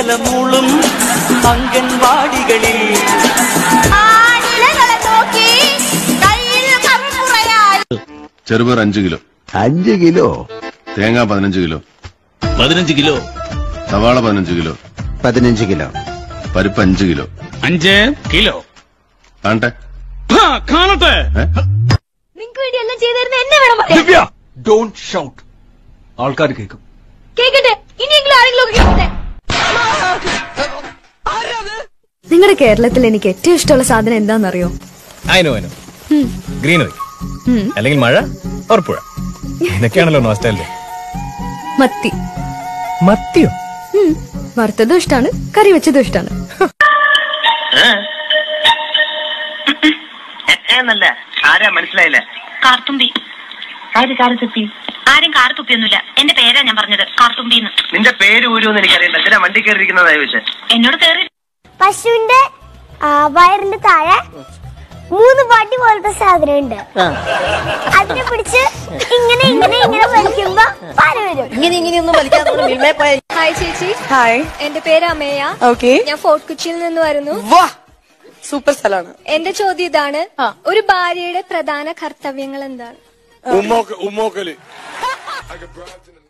കുശലമൂളും അംഗൻവാടികളിൽ ആടിലകളെ നോക്കി കയ്യിൽ കറുപ്പുറയായി ചെറുപയർ അഞ്ച് കിലോ അഞ്ച് കിലോ തേങ്ങ പതിനഞ്ച് കിലോ പതിനഞ്ച് കിലോ സവാള പതിനഞ്ച് കിലോ പതിനഞ്ച് കിലോ പരിപ്പ് അഞ്ച് കിലോ അഞ്ച് കിലോ കാണട്ടെ ആ, കാണട്ടെ ഏ? നിങ്ങൾക്ക് വേണ്ടി എല്ലാം ചെയ്തിരുന്ന എന്നെ വേണം പറയാൻ ഡോണ്ട് ഷൗട്ട് ആൾക്കാർ കേൾക്കും കേക്കട്ടെ ഇനിയെങ്കിലും ആരെങ്കിലും ഒക്കെ കേക്കട്ടെ നിങ്ങളുടെ കേരളത്തിൽ എനിക്ക് ഏറ്റവും ഇഷ്ടമുള്ള സാധനം എന്താണെന്നറിയോ അയിനോ അയിനോ ഗ്രീനറി അല്ലെങ്കിൽ മഴ ഉറപ്പുഴ ഇതൊക്കെയാണല്ലോ നോസ്റ്റാലിറ്റി മത്തി മത്തിയോ ഉം. വറുത്തതും ഇഷ്ടമാണ് കറി വെച്ചതും ഇഷ്ടമാണ് എന്നല്ല ആരാ മനസ്സിലായില്ല കാർത്തുമ്പി ആര് കാലത്തെത്തി ആരും കാർ തുപ്പിയൊന്നുമില്ല എന്റെ പേരാ ഞാൻ പറഞ്ഞത് കാർത്തുമ്പിന്ന് നിന്റെ പേര് ഊരുമെന്ന് എനിക്കറിയണ്ട എന്തിനാ വണ്ടി കയറിയിരിക്കുന്നതായി വെച്ച് എന്നോട് കേറി പശുവിന്റെ ആ, വയറിന്റെ താഴെ മൂന്ന് പാട്ടി പോലത്തെ സാധനം ഉണ്ട് അതിനെ പിടിച്ച് ഇങ്ങനെ ഇങ്ങനെ ഇങ്ങനെ വലിക്കുമ്പോ പാല് വരും ഇങ്ങനെ ഇങ്ങനെയൊന്നും വലിക്കാതെ മിൽമേ പോയ ഹായ് ചേച്ചി ഹായ് എന്റെ പേര് അമേയ ഓക്കെ ഞാൻ ഫോർട്ട് കൊച്ചിയിൽ നിന്ന് വരുന്നു വാ സൂപ്പർ സ്ഥലമാണ് എന്റെ ചോദ്യം ഇതാണ് ഒരു ഭാര്യയുടെ പ്രധാന കർത്തവ്യങ്ങൾ എന്താണ് ഉമ്മോക്ക് ഉമ്മോക്കല്